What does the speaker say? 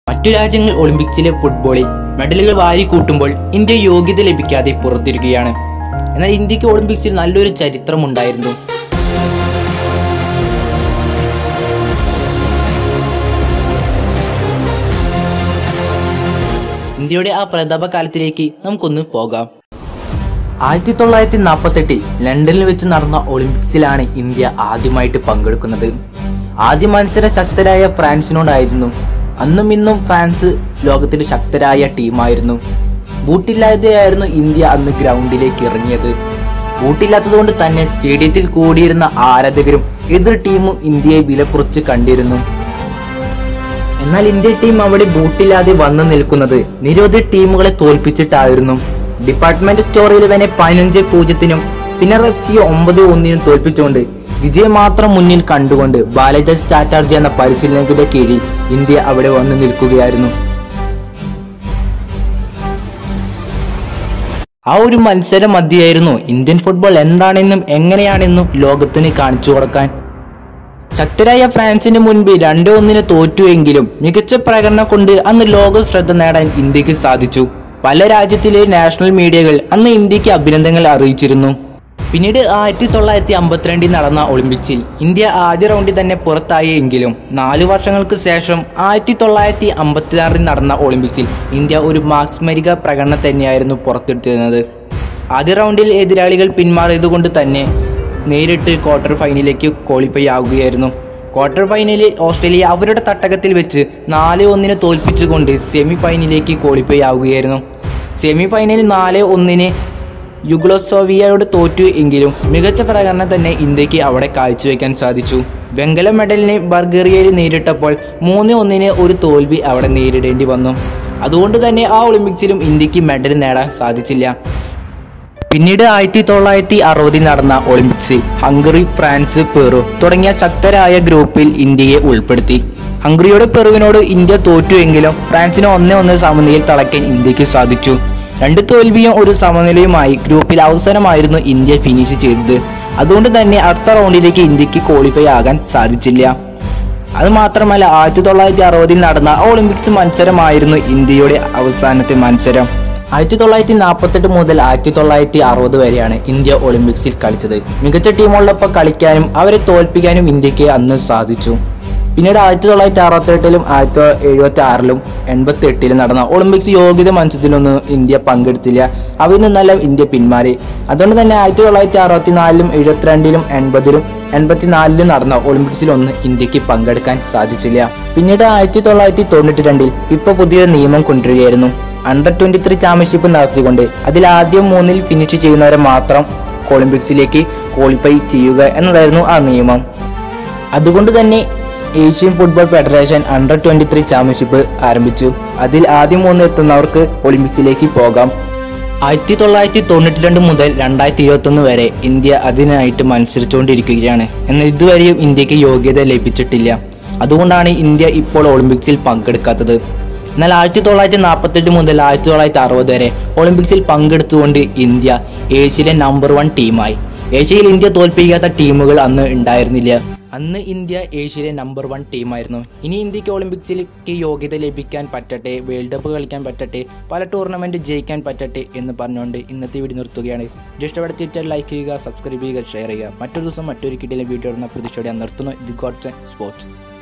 മറ്റു രാജ്യങ്ങൾ ഒളിമ്പിക്സിലെ ഫുട്ബോളിൽ മെഡലുകൾ വാരിക്കൂട്ടുമ്പോൾ ഇന്ത്യ യോഗ്യത ലഭിക്കാതെ പുറത്തിരിക്കുകയാണ് എന്നാൽ ഇന്ത്യക്ക് ഒളിമ്പിക്സിൽ നല്ലൊരു ചരിത്രമുണ്ടായിരുന്നു ഇന്ത്യയുടെ ആ പ്രതാപകാലത്തിലേക്ക് നമുക്കൊന്ന് പോകാം ആയിരത്തി തൊള്ളായിരത്തി നാൽപ്പത്തെട്ടിൽ ലണ്ടനിൽ വെച്ച് നടന്ന ഒളിമ്പിക്സിലാണ് ഇന്ത്യ ആദ്യമായിട്ട് പങ്കെടുക്കുന്നത് ആദ്യ മത്സരം ശക്തരായ ഫ്രാൻസിനോടായിരുന്നു അന്നും ഇന്നും ഫ്രാൻസ് ലോകത്തിലെ ശക്തരായ ടീമായിരുന്നു ബൂട്ടില്ലാതെയായിരുന്നു ഇന്ത്യ അന്ന് ഗ്രൗണ്ടിലേക്ക് ഇറങ്ങിയത് ബൂട്ടില്ലാത്തതുകൊണ്ട് തന്നെ സ്റ്റേഡിയത്തിൽ കൂടിയിരുന്ന ആരാധകരും എതിർ ടീമും ഇന്ത്യയെ വിലക്കുറച്ച് കണ്ടിരുന്നു എന്നാൽ ഇന്ത്യ ടീം അവിടെ ബൂട്ടില്ലാതെ വന്നു നിൽക്കുന്നത് നിരവധി ടീമുകളെ തോൽപ്പിച്ചിട്ടായിരുന്നു ഡിപ്പാർട്ട്മെന്റ് സ്റ്റോർ ഇലവനെ പതിനഞ്ച് പൂജ്യത്തിനും പിന്നെ റെഫ്സിയെ ഒമ്പത് ഒന്നിനും തോൽപ്പിച്ചുകൊണ്ട് വിജയം മാത്രം മുന്നിൽ കണ്ടുകൊണ്ട് ബാലജ് ചാറ്റാർജി എന്ന പരിശീലനത്തിന്റെ കീഴിൽ ഇന്ത്യ അവിടെ വന്നു നിൽക്കുകയായിരുന്നു ആ ഒരു മത്സരം മധ്യയായിരുന്നു ഇന്ത്യൻ ഫുട്ബോൾ എന്താണെന്നും എങ്ങനെയാണെന്നും ലോകത്തിന് കാണിച്ചു കൊടുക്കാൻ ശക്തരായ ഫ്രാൻസിന് മുൻപ് രണ്ടേ ഒന്നിന് തോറ്റുവെങ്കിലും മികച്ച പ്രകടനം കൊണ്ട് അന്ന് ലോക ശ്രദ്ധ നേടാൻ ഇന്ത്യക്ക് സാധിച്ചു പല രാജ്യത്തിലെ നാഷണൽ മീഡിയകൾ അന്ന് ഇന്ത്യക്ക് അഭിനന്ദനങ്ങൾ അറിയിച്ചിരുന്നു പിന്നീട് ആയിരത്തി തൊള്ളായിരത്തി അമ്പത്തിരണ്ടിൽ നടന്ന ഒളിമ്പിക്സിൽ ഇന്ത്യ ആദ്യ റൗണ്ടിൽ തന്നെ പുറത്തായി എങ്കിലും നാലു വർഷങ്ങൾക്ക് ശേഷം ആയിരത്തി തൊള്ളായിരത്തി അമ്പത്തിയാറിൽ നടന്ന ഒളിമ്പിക്സിൽ ഇന്ത്യ ഒരു മാക്സ്മരിക പ്രകടനം തന്നെയായിരുന്നു പുറത്തെടുത്തിരുന്നത് ആദ്യ റൗണ്ടിൽ എതിരാളികൾ പിന്മാറിയതുകൊണ്ട് തന്നെ നേരിട്ട് ക്വാർട്ടർ ഫൈനലിലേക്ക് ക്വാളിഫൈ ആവുകയായിരുന്നു ക്വാർട്ടർ ഫൈനലിൽ ഓസ്ട്രേലിയ അവരുടെ തട്ടകത്തിൽ വെച്ച് നാല് ഒന്നിന് തോൽപ്പിച്ചുകൊണ്ട് സെമി ഫൈനലിലേക്ക് ക്വാളിഫൈ ആവുകയായിരുന്നു സെമി ഫൈനലിൽ നാല് ഒന്നിന് യുഗ്ലോസോവിയയോട് തോറ്റു എങ്കിലും മികച്ച പ്രകടനം തന്നെ ഇന്ത്യക്ക് അവിടെ കാഴ്ചവെക്കാൻ സാധിച്ചു വെങ്കല മെഡലിന് ബൾഗേറിയയിൽ നേരിട്ടപ്പോൾ മൂന്ന് ഒന്നിന് ഒരു തോൽവി അവിടെ നേരിടേണ്ടി വന്നു അതുകൊണ്ട് തന്നെ ആ ഒളിമ്പിക്സിലും ഇന്ത്യക്ക് മെഡൽ നേടാൻ സാധിച്ചില്ല പിന്നീട് ആയിരത്തി തൊള്ളായിരത്തി അറുപതിൽ നടന്ന ഒളിമ്പിക്സിൽ ഹംഗറി ഫ്രാൻസ് പെറു തുടങ്ങിയ ശക്തരായ ഗ്രൂപ്പിൽ ഇന്ത്യയെ ഉൾപ്പെടുത്തി ഹംഗറിയോട് പെറുവിനോട് ഇന്ത്യ തോറ്റുവെങ്കിലും ഫ്രാൻസിന് ഒന്നേ ഒന്ന് സമനിലയിൽ തളയ്ക്കാൻ ഇന്ത്യക്ക് സാധിച്ചു രണ്ട് തോൽവിയും ഒരു സമനിലയുമായി ഗ്രൂപ്പിൽ അവസാനമായിരുന്നു ഇന്ത്യ ഫിനിഷ് ചെയ്തത് അതുകൊണ്ട് തന്നെ അടുത്ത റൗണ്ടിലേക്ക് ഇന്ത്യക്ക് ക്വാളിഫൈ ആകാൻ സാധിച്ചില്ല അത് മാത്രമല്ല ആയിരത്തി തൊള്ളായിരത്തി അറുപതിൽ നടന്ന ഒളിമ്പിക്സ് മത്സരമായിരുന്നു ഇന്ത്യയുടെ അവസാനത്തെ മത്സരം ആയിരത്തി തൊള്ളായിരത്തി നാൽപ്പത്തെട്ട് മുതൽ ആയിരത്തി തൊള്ളായിരത്തി അറുപത് വരെയാണ് ഇന്ത്യ ഒളിമ്പിക്സിൽ കളിച്ചത് മികച്ച ടീമുള്ളപ്പോൾ കളിക്കാനും അവരെ തോൽപ്പിക്കാനും ഇന്ത്യക്ക് അന്ന് സാധിച്ചു പിന്നീട് ആയിരത്തി തൊള്ളായിരത്തി അറുപത്തെട്ടിലും ആയിരത്തി തൊള്ളായിരത്തി എഴുപത്തി ആറിലും എൺപത്തി എട്ടിലും നടന്ന ഒളിമ്പിക്സ് യോഗ്യത മത്സരത്തിലൊന്നും ഇന്ത്യ പങ്കെടുത്തില്ല അവയിൽ നിന്നെല്ലാം ഇന്ത്യ പിന്മാറി അതുകൊണ്ട് തന്നെ ആയിരത്തി തൊള്ളായിരത്തി അറുപത്തി നാലിലും എഴുപത്തിരണ്ടിലും എൺപതിലും എൺപത്തിനാലിലും നടന്ന ഒളിമ്പിക്സിലൊന്നും ഇന്ത്യക്ക് പങ്കെടുക്കാൻ സാധിച്ചില്ല പിന്നീട് ആയിരത്തി തൊള്ളായിരത്തി തൊണ്ണൂറ്റി രണ്ടിൽ ഇപ്പൊ പുതിയൊരു നിയമം കൊണ്ടുവരികയായിരുന്നു അണ്ടർ ട്വന്റി ത്രീ ചാമ്പ്യൻഷിപ്പ് നടത്തിക്കൊണ്ട് അതിൽ ആദ്യം മൂന്നിൽ ഫിനിഷ് ചെയ്യുന്നവരെ മാത്രം ഒളിമ്പിക്സിലേക്ക് ക്വാളിഫൈ ചെയ്യുക എന്നതായിരുന്നു ആ നിയമം അതുകൊണ്ട് തന്നെ Asian football federation under twenty three championship ആരംഭിച്ചു അതിൽ ആദ്യം മൂന്ന് എത്തുന്നവർക്ക് ഒളിമ്പിക്സിലേക്ക് പോകാം ആയിരത്തി തൊള്ളായിരത്തി തൊണ്ണൂറ്റി രണ്ട് മുതൽ രണ്ടായിരത്തി ഇരുപത്തൊന്ന് വരെ ഇന്ത്യ അതിനായിട്ട് മത്സരിച്ചുകൊണ്ടിരിക്കുകയാണ് എന്നാൽ ഇതുവരെയും ഇന്ത്യക്ക് യോഗ്യത ലഭിച്ചിട്ടില്ല അതുകൊണ്ടാണ് ഇന്ത്യ ഇപ്പോൾ ഒളിമ്പിക്സിൽ പങ്കെടുക്കാത്തത് എന്നാൽ ആയിരത്തി തൊള്ളായിരത്തി നാൽപ്പത്തെട്ട് മുതൽ ആയിരത്തി തൊള്ളായിരത്തി അറുപത് വരെ ഒളിമ്പിക്സിൽ പങ്കെടുത്തുകൊണ്ട് ഇന്ത്യ ഏഷ്യയിലെ നമ്പർ വൺ ടീമായി ഏഷ്യയിൽ ഇന്ത്യ തോൽപ്പിക്കാത്ത ടീമുകൾ അന്ന് ഉണ്ടായിരുന്നില്ല അന്ന് ഇന്ത്യ ഏഷ്യയിലെ നമ്പർ വൺ ടീമായിരുന്നു ഇനി ഇന്ത്യക്ക് ഒളിമ്പിക്സിലേക്ക് യോഗ്യത ലഭിക്കാൻ പറ്റട്ടെ വേൾഡ് കപ്പ് കളിക്കാൻ പറ്റട്ടെ പല ടൂർണമെൻറ്റ് ജയിക്കാൻ പറ്റട്ടെ എന്ന് പറഞ്ഞുകൊണ്ട് ഇന്നത്തെ വീഡിയോ നിർത്തുകയാണ് ഇഷ്ടപ്പെടുത്തിയിട്ട് ലൈക്ക് ചെയ്യുക സബ്സ്ക്രൈബ് ചെയ്യുക ഷെയർ ചെയ്യുക മറ്റൊരു ദിവസം മറ്റൊരു കിട്ടിയിലെ വീഡിയോ ഇടുന്ന പ്രതീക്ഷയോടെ ഞാൻ നിർത്തുന്നു ഇത് ഗോഡ്സ് സ്പോർട്സ്